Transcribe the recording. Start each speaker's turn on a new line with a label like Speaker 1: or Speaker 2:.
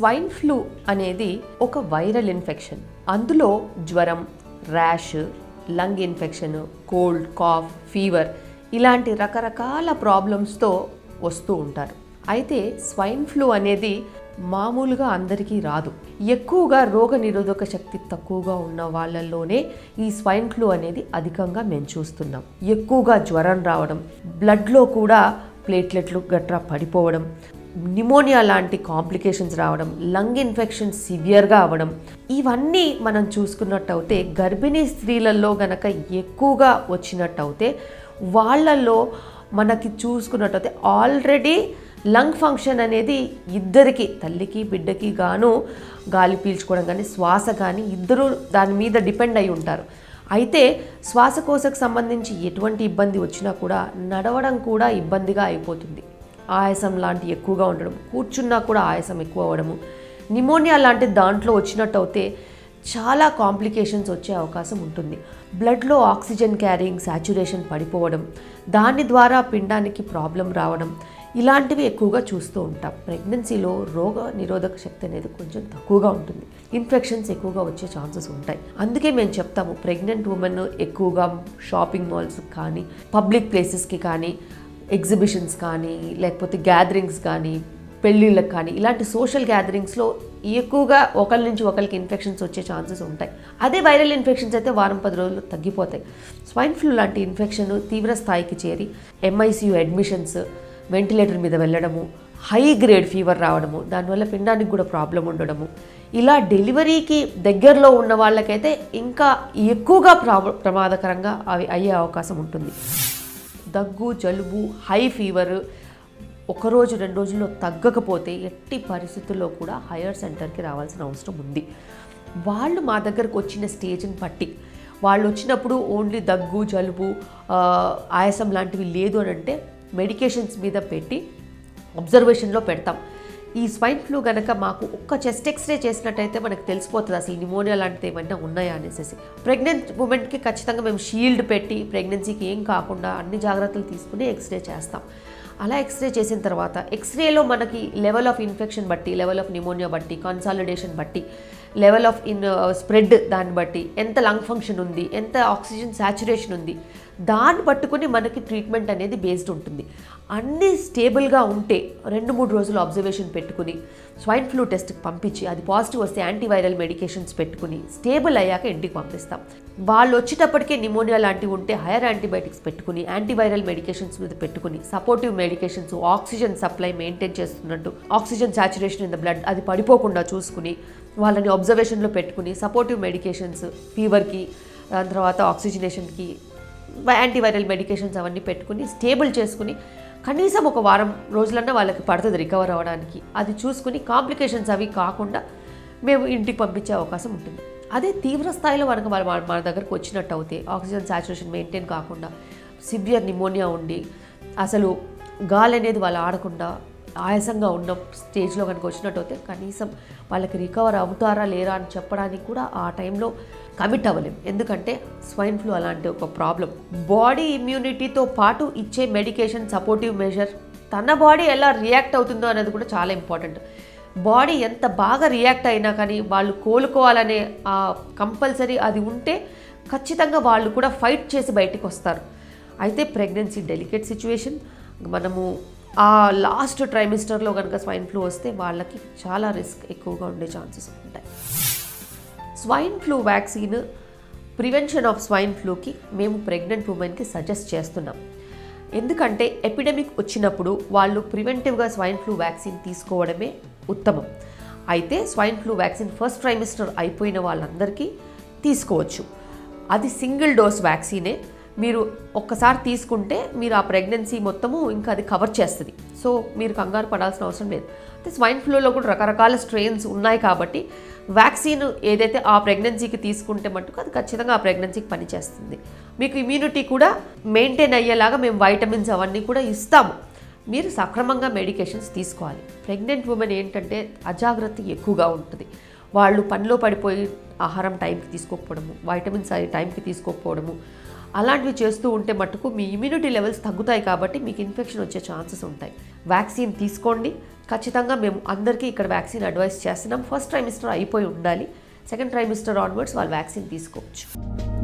Speaker 1: swine flu అనేది ఒక viral infection అందులో జ్వరం rash lung infection cold cough fever ఇలాంటి రకరకాల ప్రాబ్లమ్స్తో వస్తూ ఉంటారు అయితే స్వైన్ ఫ్లూ అనేది మామూలుగా అందరికీ రాదు ఎక్కువగా రోగ నిరోధక శక్తి తక్కువగా ఉన్న వాళ్ళల్లోనే ఈ స్వైన్ ఫ్లూ అనేది అధికంగా మేము చూస్తున్నాం ఎక్కువగా జ్వరం రావడం బ్లడ్లో కూడా ప్లేట్లెట్లు గట్రా పడిపోవడం నిమోనియా లాంటి కాంప్లికేషన్స్ రావడం లంగ్ ఇన్ఫెక్షన్ సివియర్గా అవ్వడం ఇవన్నీ మనం చూసుకున్నట్టయితే గర్భిణీ స్త్రీలలో గనక ఎక్కువగా వచ్చినట్టయితే వాళ్ళల్లో మనకి చూసుకున్నట్టయితే ఆల్రెడీ లంగ్ ఫంక్షన్ అనేది ఇద్దరికి తల్లికి బిడ్డకి గాను గాలి పీల్చుకోవడం కానీ శ్వాస కానీ ఇద్దరు దాని మీద డిపెండ్ అయి ఉంటారు అయితే శ్వాసకోశకు సంబంధించి ఎటువంటి ఇబ్బంది వచ్చినా కూడా నడవడం కూడా ఇబ్బందిగా అయిపోతుంది ఆయాసం లాంటి ఎక్కువగా ఉండడం కూర్చున్నా కూడా ఆయాసం ఎక్కువ అవ్వడము నిమోనియా లాంటి దాంట్లో వచ్చినట్టు అయితే చాలా కాంప్లికేషన్స్ వచ్చే అవకాశం ఉంటుంది బ్లడ్లో ఆక్సిజన్ క్యారింగ్ సాచురేషన్ పడిపోవడం దాని ద్వారా పిండానికి ప్రాబ్లం రావడం ఇలాంటివి ఎక్కువగా చూస్తూ ఉంటాం ప్రెగ్నెన్సీలో రోగ నిరోధక శక్తి అనేది కొంచెం తక్కువగా ఉంటుంది ఇన్ఫెక్షన్స్ ఎక్కువగా వచ్చే ఛాన్సెస్ ఉంటాయి అందుకే మేము చెప్తాము ప్రెగ్నెంట్ ఉమెన్ ఎక్కువగా షాపింగ్ మాల్స్ కానీ పబ్లిక్ ప్లేసెస్కి కానీ ఎగ్జిబిషన్స్ కానీ లేకపోతే గ్యాదరింగ్స్ కానీ పెళ్ళిళ్ళకి కానీ ఇలాంటి సోషల్ గ్యాదరింగ్స్లో ఎక్కువగా ఒకరి నుంచి ఒకరికి ఇన్ఫెక్షన్స్ వచ్చే ఛాన్సెస్ ఉంటాయి అదే వైరల్ ఇన్ఫెక్షన్స్ అయితే వారం పది రోజుల్లో తగ్గిపోతాయి స్వైన్ ఫ్లూ లాంటి ఇన్ఫెక్షన్ తీవ్ర స్థాయికి చేరి ఎంఐసియు అడ్మిషన్స్ వెంటిలేటర్ మీద వెళ్ళడము హై గ్రేడ్ ఫీవర్ రావడము దానివల్ల పిండానికి కూడా ప్రాబ్లం ఉండడము ఇలా డెలివరీకి దగ్గరలో ఉన్న వాళ్ళకైతే ఇంకా ఎక్కువగా ప్రా ప్రమాదకరంగా అవి అయ్యే అవకాశం ఉంటుంది దగ్గు జలుబు హై ఫీవర్ ఒక రోజు రెండు రోజుల్లో తగ్గకపోతే ఎట్టి పరిస్థితుల్లో కూడా హైయర్ సెంటర్కి రావాల్సిన అవసరం ఉంది వాళ్ళు మా దగ్గరకు వచ్చిన స్టేజ్ని బట్టి వాళ్ళు వచ్చినప్పుడు ఓన్లీ దగ్గు జలుబు ఆ, ఆయాసం లాంటివి లేదు అని అంటే మెడికేషన్స్ మీద పెట్టి అబ్జర్వేషన్లో పెడతాం ఈ స్వైన్ ఫ్లూ గనక మాకు ఒక్క చెస్ట్ ఎక్స్రే చేసినట్టయితే మనకు తెలిసిపోతుంది అసలు నిమోనియా లాంటిది ఏమైనా ఉన్నాయా అనేసి ప్రెగ్నెంట్ ఉమెన్కి ఖచ్చితంగా మేము షీల్డ్ పెట్టి ప్రెగ్నెన్సీకి ఏం కాకుండా అన్ని జాగ్రత్తలు తీసుకుని ఎక్స్రే చేస్తాం అలా ఎక్స్రే చేసిన తర్వాత ఎక్స్రేలో మనకి లెవెల్ ఆఫ్ ఇన్ఫెక్షన్ బట్టి లెవెల్ ఆఫ్ నిమోనియా బట్టి కన్సాలిడేషన్ బట్టి లెవెల్ ఆఫ్ ఇన్ స్ప్రెడ్ దాన్ని బట్టి ఎంత లంగ్ ఫంక్షన్ ఉంది ఎంత ఆక్సిజన్ సాచురేషన్ ఉంది దాన్ని పట్టుకుని మనకి ట్రీట్మెంట్ అనేది బేస్డ్ ఉంటుంది అన్నీ స్టేబుల్గా ఉంటే రెండు మూడు రోజులు అబ్జర్వేషన్ పెట్టుకుని స్వైన్ ఫ్లూ టెస్ట్కి పంపించి అది పాజిటివ్ వస్తే యాంటీవైరల్ మెడికేషన్స్ పెట్టుకుని స్టేబుల్ అయ్యాక ఇంటికి పంపిస్తాం వాళ్ళు వచ్చేటప్పటికే నిమోనియా లాంటివి ఉంటే హైయర్ యాంటీబయాటిక్స్ పెట్టుకుని యాంటీవైరల్ మెడికేషన్స్ మీద పెట్టుకుని supportive medications oxygen supply maintain చేస్తున్నట్టు oxygen saturation in the blood అది పడిపోకుండా చూసుకుని వాళ్ళని అబ్జర్వేషన్లో పెట్టుకుని సపోర్టివ్ మెడికేషన్స్ ఫీవర్కి దాని తర్వాత ఆక్సిజనేషన్కి యాంటీవైరల్ మెడికేషన్స్ అవన్నీ పెట్టుకుని స్టేబుల్ చేసుకుని కనీసం ఒక వారం రోజులన్నా వాళ్ళకి పడుతుంది రికవర్ అవ్వడానికి అది చూసుకుని కాంప్లికేషన్స్ అవి కాకుండా మేము ఇంటికి పంపించే అవకాశం ఉంటుంది అదే తీవ్ర స్థాయిలో మనకు మన మన- మన దగ్గరకు వచ్చినట్టు అవుతే ఆక్సిజన్ సాచురేషన్ మెయింటైన్ కాకుండా సివియర్ నిమోనియా ఉండి అసలు గాలి అనేది వాళ్ళు ఆడకుండా ఆయాసంగా ఉన్న స్టేజ్లో కనుక వచ్చినట్టు అయితే కనీసం వాళ్ళకి రికవర్ అవుతారా లేరా అని చెప్పడానికి కూడా ఆ టైంలో కమిట్ అవ్వలేం ఎందుకంటే స్వైన్ ఫ్లూ అలాంటి ఒక ప్రాబ్లం బాడీ ఇమ్యూనిటీతో పాటు ఇచ్చే మెడికేషన్ సపోర్టివ్ మెజర్ తన బాడీ ఎలా రియాక్ట్ అవుతుందో అనేది కూడా చాలా ఇంపార్టెంట్ బాడీ ఎంత బాగా రియాక్ట్ అయినా కానీ వాళ్ళు కోలుకోవాలనే ఆ కంపల్సరీ అది ఉంటే ఖచ్చితంగా వాళ్ళు కూడా ఫైట్ చేసి బయటికి వస్తారు అయితే ప్రెగ్నెన్సీ డెలికేట్ సిచ్యువేషన్ మనము ఆ లాస్ట్ ట్రైమిస్టర్లో కనుక స్వైన్ ఫ్లూ వస్తే వాళ్ళకి చాలా రిస్క్ ఎక్కువగా ఉండే ఛాన్సెస్ ఉంటాయి swine flu vaccine prevention of swine ఫ్లూకి మేము ప్రెగ్నెంట్ ఉమెన్కి సజెస్ట్ చేస్తున్నాం ఎందుకంటే ఎపిడమిక్ వచ్చినప్పుడు వాళ్ళు ప్రివెంటివ్గా స్వైన్ ఫ్లూ వ్యాక్సిన్ తీసుకోవడమే ఉత్తమం అయితే swine flu vaccine first trimester అయిపోయిన వాళ్ళందరికీ తీసుకోవచ్చు అది సింగిల్ డోస్ వ్యాక్సినే మీరు ఒక్కసారి తీసుకుంటే మీరు ఆ ప్రెగ్నెన్సీ మొత్తము ఇంకా అది కవర్ చేస్తుంది సో మీరు కంగారు పడాల్సిన అవసరం లేదు అయితే స్వైన్ ఫ్లూలో కూడా రకరకాల స్ట్రెయిన్స్ ఉన్నాయి కాబట్టి వ్యాక్సిన్ ఏదైతే ఆ ప్రెగ్నెన్సీకి తీసుకుంటే మటుకు అది ఖచ్చితంగా ఆ ప్రెగ్నెన్సీకి పనిచేస్తుంది మీకు ఇమ్యూనిటీ కూడా మెయింటైన్ అయ్యేలాగా మేము వైటమిన్స్ అవన్నీ కూడా ఇస్తాము మీరు సక్రమంగా మెడికేషన్స్ తీసుకోవాలి ప్రెగ్నెంట్ ఉమెన్ ఏంటంటే అజాగ్రత్త ఎక్కువగా ఉంటుంది వాళ్ళు పనిలో పడిపోయి ఆహారం టైంకి తీసుకోకపోవడము వైటమిన్స్ అవి టైంకి తీసుకోకపోవడము అలాంటివి చేస్తూ ఉంటే మట్టుకు మీ ఇమ్యూనిటీ లెవెల్స్ తగ్గుతాయి కాబట్టి మీకు ఇన్ఫెక్షన్ వచ్చే ఛాన్సెస్ ఉంటాయి వ్యాక్సిన్ తీసుకోండి ఖచ్చితంగా మేము అందరికీ ఇక్కడ వ్యాక్సిన్ అడ్వైస్ చేస్తున్నాం ఫస్ట్ ట్రైమిస్టర్ అయిపోయి ఉండాలి సెకండ్ ట్రైమిస్టర్ ఆన్వర్డ్స్ వాళ్ళు వ్యాక్సిన్ తీసుకోవచ్చు